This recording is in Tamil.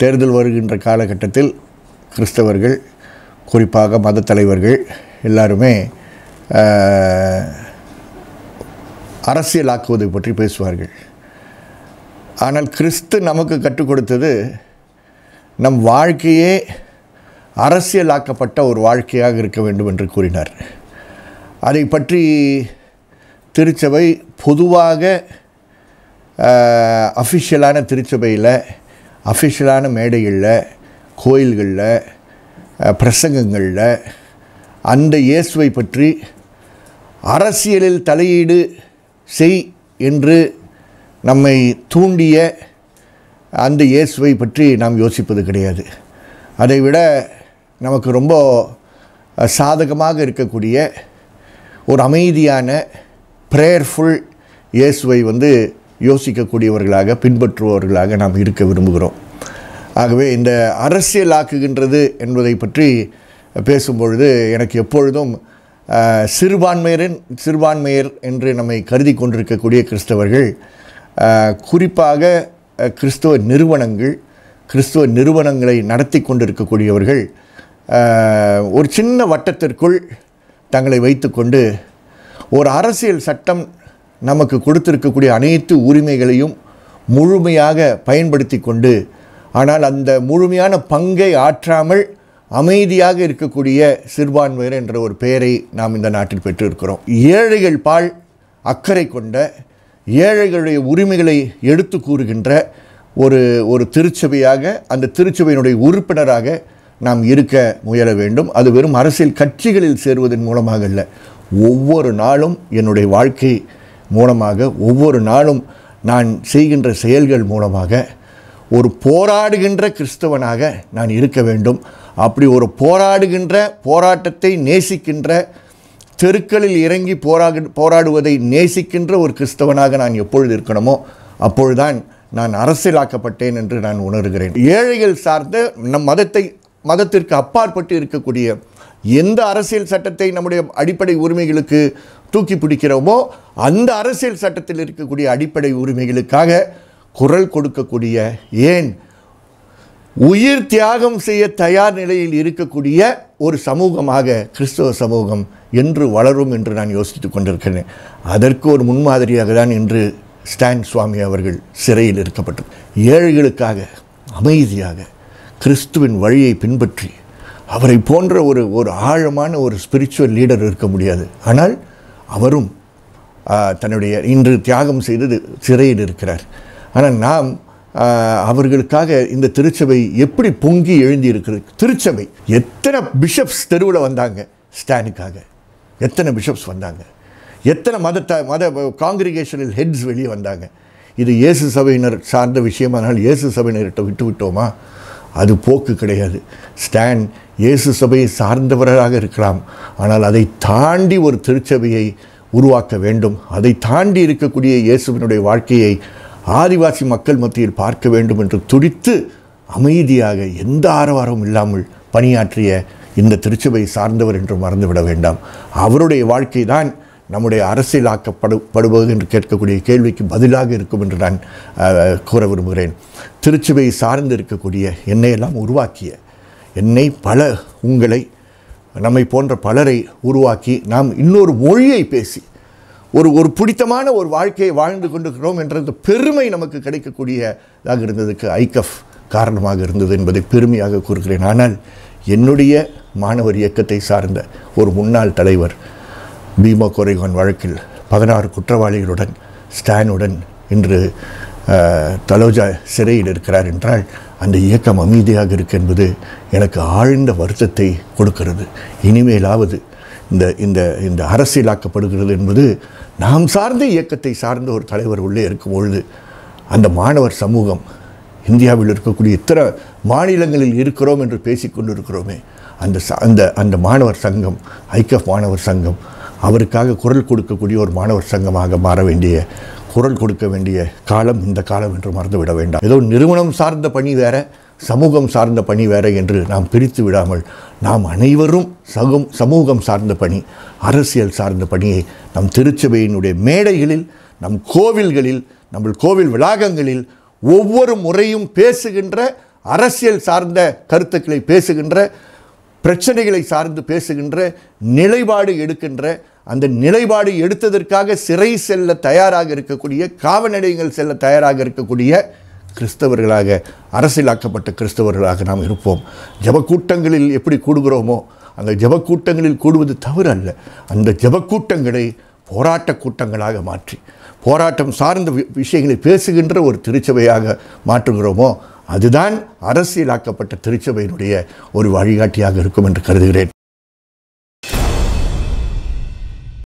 தேர்தல் வருகின்ற காலகட்டத்தில் கிறிஸ்தவர்கள் குறிப்பாக மத தலைவர்கள் எல்லாருமே ஆஹ், அரசியலாக்குவதை பற்றி பேசுவார்கள் ஆனால் கிறிஸ்து நமக்கு கற்றுக் கொடுத்தது நம் வாழ்க்கையே அரசியலாக்கப்பட்ட ஒரு வாழ்க்கையாக இருக்க வேண்டும் என்று கூறினார் அதை பற்றி திருச்சபை பொதுவாக அஃபிஷியலான திருச்சபையில் அஃபிஷியலான மேடைகளில் கோயில்களில் அஹ், பிரசங்கங்களில் அந்த இயேசுவை பற்றி அரசியலில் தலையீடு செய் என்று நம்மை தூண்டிய அந்த இயேசுவை பற்றி நாம் யோசிப்பது கிடையாது அதை விட நமக்கு ரொம்ப அஹ், சாதகமாக இருக்கக்கூடிய ஒரு அமைதியான ப்ரேயர்ஃபுல் இயேசுவை வந்து யோசிக்கக்கூடியவர்களாக பின்பற்றுபவர்களாக நாம் இருக்க விரும்புகிறோம் ஆகவே இந்த அரசியலாக்குகின்றது என்பதை பற்றி பேசும்பொழுது எனக்கு எப்பொழுதும் அஹ், சிறுபான்மையரின் சிறுபான்மையர் என்று நம்மை கருதி கொண்டிருக்கக்கூடிய கிறிஸ்தவர்கள் அஹ், குறிப்பாக அஹ், கிறிஸ்தவ நிறுவனங்கள் கிறிஸ்தவ நிறுவனங்களை நடத்தி கொண்டிருக்கக்கூடியவர்கள் அஹ், ஒரு சின்ன வட்டத்திற்குள் தங்களை வைத்துக்கொண்டு ஒரு அரசியல் சட்டம் நமக்கு கொடுத்திருக்கக்கூடிய அனைத்து உரிமைகளையும் முழுமையாக பயன்படுத்தி கொண்டு ஆனால் அந்த முழுமையான பங்கை ஆற்றாமல் அமைதியாக இருக்கக்கூடிய சிறுபான்மையர் என்ற ஒரு பெயரை நாம் இந்த நாட்டில் பெற்றிருக்கிறோம் ஏழைகள் பால் அக்கறை கொண்ட ஏழைகளுடைய உரிமைகளை எடுத்து கூறுகின்ற ஒரு ஒரு திருச்சபையாக அந்த திருச்சபையினுடைய உறுப்பினராக நாம் இருக்க முயல வேண்டும் அது வெறும் அரசியல் கட்சிகளில் சேருவதன் மூலமாக அல்ல ஒவ்வொரு நாளும் என்னுடைய வாழ்க்கை மூலமாக ஒவ்வொரு நாளும் நான் செய்கின்ற செயல்கள் மூலமாக ஒரு போராடுகின்ற கிறிஸ்தவனாக நான் இருக்க வேண்டும் அப்படி ஒரு போராடுகின்ற போராட்டத்தை நேசிக்கின்ற தெருக்களில் இறங்கி போராடு போராடுவதை நேசிக்கின்ற ஒரு கிறிஸ்தவனாக நான் எப்பொழுது இருக்கணுமோ அப்பொழுதுதான் நான் அரசியலாக்கப்பட்டேன் என்று நான் உணர்கிறேன் ஏழைகள் சார்ந்த நம் மதத்தை மதத்திற்கு அப்பாற்பட்டு இருக்கக்கூடிய எந்த அரசியல் சட்டத்தை நம்முடைய அடிப்படை உரிமைகளுக்கு தூக்கி பிடிக்கிறோமோ அந்த அரசியல் சட்டத்தில் இருக்கக்கூடிய அடிப்படை உரிமைகளுக்காக குரல் கொடுக்கக்கூடிய ஏன் உயிர் தியாகம் செய்ய தயார் நிலையில் இருக்கக்கூடிய ஒரு சமூகமாக கிறிஸ்தவ சமூகம் என்று வளரும் என்று நான் யோசித்துக் கொண்டிருக்கிறேன் அதற்கு ஒரு முன்மாதிரியாக தான் இன்று ஸ்டான் சுவாமி அவர்கள் சிறையில் இருக்கப்பட்டது ஏழைகளுக்காக அமைதியாக கிறிஸ்துவின் வழியை பின்பற்றி அவரை போன்ற ஒரு ஒரு ஆழமான ஒரு ஸ்பிரிச்சுவல் லீடர் இருக்க முடியாது ஆனால் அவரும் ஆ, தன்னுடைய இன்று தியாகம் செய்தது சிறையில் இருக்கிறார் ஆனால் நாம் ஆ, அவர்களுக்காக இந்த திருச்சபை எப்படி பொங்கி எழுந்தி இருக்கிறது திருச்சபை எத்தனை பிஷப்ஸ் தெருவில் வந்தாங்க ஸ்டானுக்காக எத்தனை பிஷப்ஸ் வந்தாங்க எத்தனை மத த மத காங்கிரிகேஷனில் ஹெட்ஸ் வெளியே வந்தாங்க இது இயேசு சபையினர் சார்ந்த விஷயமானால் இயேசு சபையினர்கிட்ட விட்டு விட்டோமா அது போக்கு கிடையாது ஸ்டான் இயேசு சபையை சார்ந்தவராக இருக்கலாம் ஆனால் அதை தாண்டி ஒரு திருச்சபையை உருவாக்க வேண்டும் அதை தாண்டி இருக்கக்கூடிய இயேசுவினுடைய வாழ்க்கையை ஆதிவாசி மக்கள் மத்தியில் பார்க்க வேண்டும் என்று துடித்து அமைதியாக எந்த ஆரவாரமும் இல்லாமல் பணியாற்றிய இந்த திருச்சபை சார்ந்தவர் என்று மறந்துவிட வேண்டாம் அவருடைய வாழ்க்கை தான் நம்முடைய அரசியலாக்கப்படு படுவது என்று கேட்கக்கூடிய கேள்விக்கு பதிலாக இருக்கும் என்று நான் அஹ், கூற விரும்புகிறேன் திருச்சபை சார்ந்து இருக்கக்கூடிய என்னையெல்லாம் உருவாக்கிய என்னை பல உங்களை நம்மை போன்ற பலரை உருவாக்கி நாம் இன்னொரு மொழியை பேசி ஒரு ஒரு பிடித்தமான ஒரு வாழ்க்கையை வாழ்ந்து கொண்டிருக்கிறோம் என்ற அந்த பெருமை நமக்கு கிடைக்கக்கூடியதாக இருந்ததுக்கு ஐக்கஃப் காரணமாக இருந்தது என்பதை பெருமையாக கூறுகிறேன் ஆனால் என்னுடைய மாணவர் இயக்கத்தை சார்ந்த ஒரு முன்னாள் தலைவர் பீமா கொரைகான் வழக்கில் பதினாறு குற்றவாளிகளுடன் ஸ்டானுடன் இன்று அஹ், தலோஜா சிறையில் இருக்கிறார் என்றால் அந்த இயக்கம் அமைதியாக இருக்கு என்பது எனக்கு ஆழ்ந்த வருத்தத்தை கொடுக்கிறது இனிமேலாவது இந்த இந்த இந்த அரசியலாக்கப்படுகிறது என்பது நாம் சார்ந்த இயக்கத்தை சார்ந்த ஒரு தலைவர் உள்ளே இருக்கும் பொழுது அந்த மாணவர் சமூகம் இந்தியாவில் இருக்கக்கூடிய இத்தனை மாநிலங்களில் இருக்கிறோம் என்று பேசிக்கொண்டு இருக்கிறோமே அந்த ச- அந்த அந்த மாணவர் சங்கம் ஐக்கப் மாணவர் சங்கம் அவருக்காக குரல் கொடுக்கக்கூடிய ஒரு மாணவர் சங்கமாக மாற வேண்டிய குரல் கொடுக்க வேண்டிய காலம் இந்த காலம் என்று மறந்துவிட வேண்டாம் ஏதோ நிறுவனம் சார்ந்த பணி வேற சமூகம் சார்ந்த பணி வேற என்று நாம் பிரித்து விடாமல் நாம் அனைவரும் சகம் சமூகம் சார்ந்த பணி அரசியல் சார்ந்த பணியை நம் திருச்சபையினுடைய மேடைகளில் நம் கோவில்களில் நம்ம கோவில் வளாகங்களில் ஒவ்வொரு முறையும் பேசுகின்ற அரசியல் சார்ந்த கருத்துக்களை பேசுகின்ற பிரச்சனைகளை சார்ந்து பேசுகின்ற நிலைப்பாடு எடுக்கின்ற அந்த நிலைப்பாடு எடுத்ததற்காக சிறை செல்ல தயாராக இருக்கக்கூடிய காவல்நிலையங்கள் செல்ல தயாராக இருக்கக்கூடிய கிறிஸ்தவர்களாக அரசியலாக்கப்பட்ட கிறிஸ்தவர்களாக நாம் இருப்போம் ஜபக்கூட்டங்களில் எப்படி கூடுகிறோமோ அந்த ஜபக்கூட்டங்களில் கூடுவது தவறு அல்ல அந்த ஜபக்கூட்டங்களை போராட்ட கூட்டங்களாக மாற்றி போராட்டம் சார்ந்த வி- விஷயங்களை பேசுகின்ற ஒரு திருச்சபையாக மாற்றுகிறோமோ அதுதான் அரசியலாக்கப்பட்ட திருச்சபையினுடைய ஒரு வழிகாட்டியாக இருக்கும் என்று கருதுகிறேன்